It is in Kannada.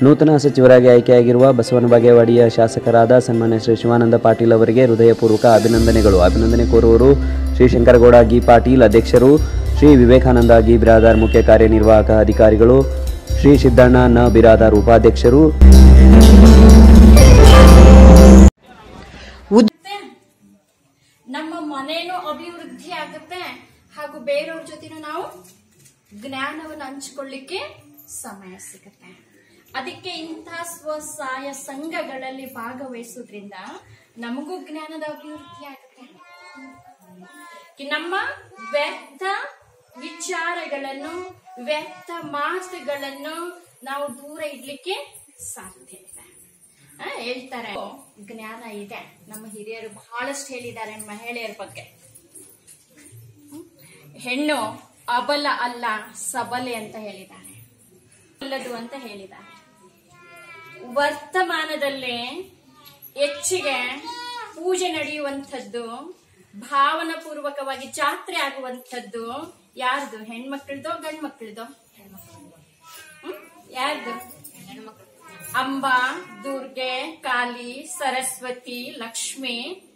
ನೂತನ ಸಚಿವರಾಗಿ ಆಯ್ಕೆಯಾಗಿರುವ ಬಸವನ ಬಾಗೇವಾಡಿಯ ಶಾಸಕರಾದ ಸನ್ಮಾನ್ಯ ಶ್ರೀ ಶಿವಾನಂದ ಪಾಟೀಲ್ ಅವರಿಗೆ ಹೃದಯಪೂರ್ವಕ ಅಭಿನಂದನೆಗಳು ಅಭಿನಂದನೆ ಕೋರುವವರು ಶ್ರೀ ಶಂಕರಗೌಡ ಗಿ ಪಾಟೀಲ್ ಅಧ್ಯಕ್ಷರು ಶ್ರೀ ವಿವೇಕಾನಂದ ಗಿ ಬಿರಾದಾರ್ ಮುಖ್ಯ ಕಾರ್ಯನಿರ್ವಾಹಕ ಅಧಿಕಾರಿಗಳು ಶ್ರೀ ಸಿದ್ದಣ್ಣ ನ ಬಿರಾದಾರ್ ಉಪಾಧ್ಯಕ್ಷರು ಆಗುತ್ತೆ. ನಮ್ಮ ಮನೇನೂ ಅಭಿವೃದ್ಧಿ ಆಗುತ್ತೆ ಹಾಗೂ ಬೇರೆಯವ್ರ ಜೊತೆನೂ ನಾವು ಜ್ಞಾನವನ್ನು ಹಂಚಿಕೊಳ್ಳಿಕ್ಕೆ ಸಮಯ ಸಿಗುತ್ತೆ ಅದಕ್ಕೆ ಇಂತಹ ಸ್ವಸಹಾಯ ಸಂಘಗಳಲ್ಲಿ ಭಾಗವಹಿಸೋದ್ರಿಂದ ನಮಗೂ ಜ್ಞಾನದ ಅಭಿವೃದ್ಧಿ ಆಗುತ್ತೆ ಕಿ- ನಮ್ಮ ವ್ಯರ್ಥ ವಿಚಾರಗಳನ್ನು ವ್ಯರ್ಥ ಮಾತುಗಳನ್ನು ನಾವು ದೂರ ಇಡ್ಲಿಕ್ಕೆ ಸಾಧ್ಯ ಇದೆ ಆ, ಹೇಳ್ತಾರೆ ಜ್ಞಾನ ಇದೆ ನಮ್ಮ ಹಿರಿಯರು ಬಹಳಷ್ಟು ಹೇಳಿದ್ದಾರೆ ಮಹಿಳೆಯರ ಬಗ್ಗೆ ಹ್ಮ್? ಹೆಣ್ಣು ಅಬಲ ಅಲ್ಲ ಸಬಲೆ ಅಂತ ಹೇಳಿದ್ದಾರೆ ಅಲ್ಲದು ಅಂತ ಹೇಳಿದ್ದಾರೆ ವರ್ತಮಾನದಲ್ಲಿ ಹೆಚ್ಚಿಗೆ ಪೂಜೆ ನಡೆಯುವಂಥದ್ದು ಭಾವನಾಪೂರ್ವಕವಾಗಿ ಜಾತ್ರೆ ಆಗುವಂಥದ್ದು ಯಾರ್ದು ಹೆಣ್ಮಕ್ಳದೋ ಗಂಡ್ ಮಕ್ಳದೋ ಹ್ಮ್? ಯಾರ್ದು ಅಂಬಾ ದುರ್ಗೆ ಕಾಳಿ ಸರಸ್ವತಿ ಲಕ್ಷ್ಮಿ